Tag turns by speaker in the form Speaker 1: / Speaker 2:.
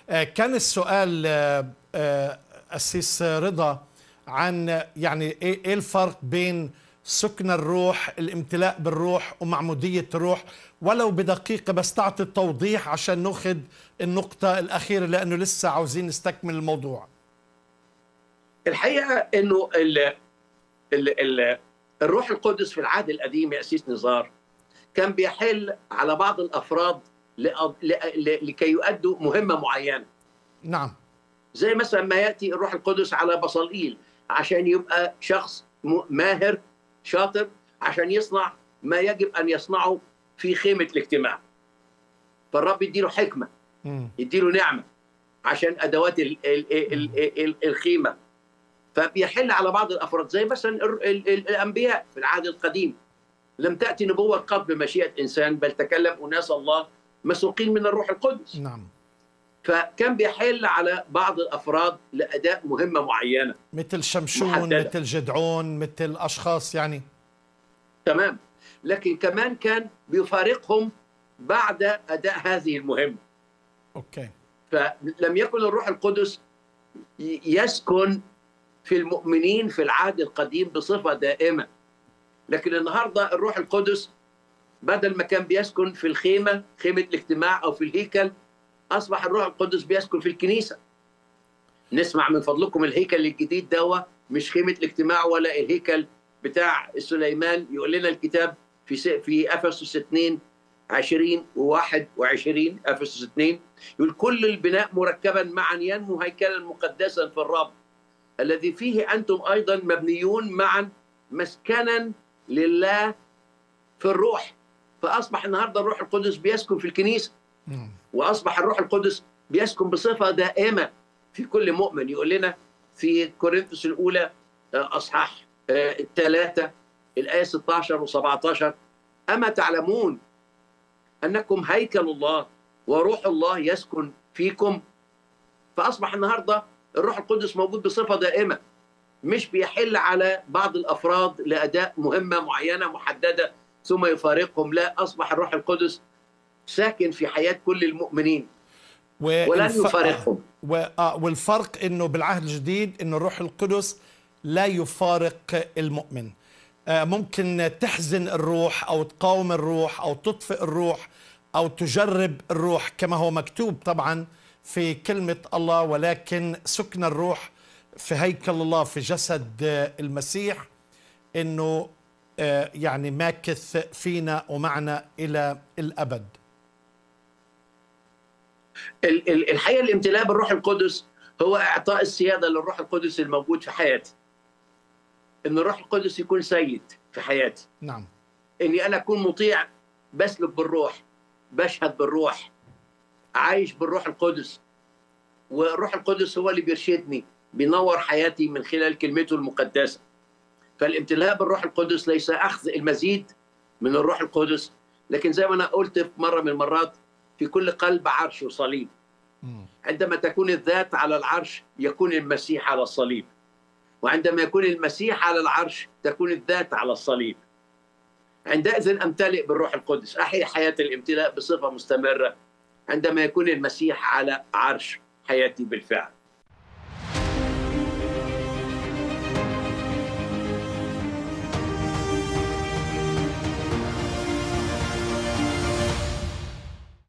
Speaker 1: كان السؤال أسيس رضا عن يعني إيه الفرق بين سكن الروح الامتلاء بالروح ومعمودية الروح ولو بدقيقة بس تعطي التوضيح عشان ناخذ النقطة الأخيرة لأنه لسه عاوزين نستكمل الموضوع
Speaker 2: الحقيقة أنه ال ال ال الروح القدس في العهد القديم يا أسيس نزار كان بيحل على بعض الأفراد لكي يؤدوا مهمة معينة
Speaker 1: نعم
Speaker 2: زي مثلا ما يأتي الروح القدس على بصلئيل عشان يبقى شخص ماهر شاطر عشان يصنع ما يجب ان يصنعه في خيمه الاجتماع. فالرب يديله حكمه يديله نعمه عشان ادوات ال ال ال ال الخيمه. فبيحل على بعض الافراد زي مثلا الانبياء في العهد القديم لم تاتي نبوه قط بمشيئه انسان بل تكلم اناس الله مسوقين من الروح القدس.
Speaker 1: نعم.
Speaker 2: فكان بيحل على بعض الافراد لاداء مهمه معينه
Speaker 1: مثل شمشون محددة. مثل جدعون مثل اشخاص يعني
Speaker 2: تمام لكن كمان كان بيفارقهم بعد اداء هذه المهمه
Speaker 1: اوكي
Speaker 2: فلم يكن الروح القدس يسكن في المؤمنين في العهد القديم بصفه دائمه لكن النهارده الروح القدس بدل ما كان بيسكن في الخيمه خيمه الاجتماع او في الهيكل اصبح الروح القدس بيسكن في الكنيسه نسمع من فضلكم الهيكل الجديد دوا مش خيمه الاجتماع ولا الهيكل بتاع سليمان يقول لنا الكتاب في في افسس 2 20 و21 افسس 2 يقول كل البناء مركبا معا ينمو هيكلا مقدسا في الرب الذي فيه انتم ايضا مبنيون معا مسكنا لله في الروح فاصبح النهارده الروح القدس بيسكن في الكنيسه واصبح الروح القدس بيسكن بصفه دائمه في كل مؤمن يقول لنا في كورنثوس الاولى اصحاح الثلاثه الايه 16 و17 اما تعلمون انكم هيكل الله وروح الله يسكن فيكم فاصبح النهارده الروح القدس موجود بصفه دائمه مش بيحل على بعض الافراد لاداء مهمه معينه محدده ثم يفارقهم لا اصبح الروح القدس ساكن في حياه كل المؤمنين ولن يفارقهم
Speaker 1: و... آه والفرق انه بالعهد الجديد انه الروح القدس لا يفارق المؤمن آه ممكن تحزن الروح او تقاوم الروح او تطفئ الروح او تجرب الروح كما هو مكتوب طبعا في كلمه الله ولكن سكن الروح في هيكل الله في جسد المسيح انه آه يعني ماكث فينا ومعنا الى الابد
Speaker 2: الحقيقه الامتلاء بالروح القدس هو اعطاء السياده للروح القدس الموجود في حياتي. ان الروح القدس يكون سيد في حياتي.
Speaker 1: نعم.
Speaker 2: اني انا اكون مطيع بسلك بالروح بشهد بالروح عايش بالروح القدس والروح القدس هو اللي بيرشدني بينور حياتي من خلال كلمته المقدسه. فالامتلاء بالروح القدس ليس اخذ المزيد من الروح القدس لكن زي ما انا قلت في مره من المرات في كل قلب عرش وصليب عندما تكون الذات على العرش يكون المسيح على الصليب وعندما يكون المسيح على العرش تكون الذات على الصليب عندئذ امتلئ بالروح القدس احيا حياه الامتلاء بصفه مستمره عندما يكون المسيح على عرش حياتي بالفعل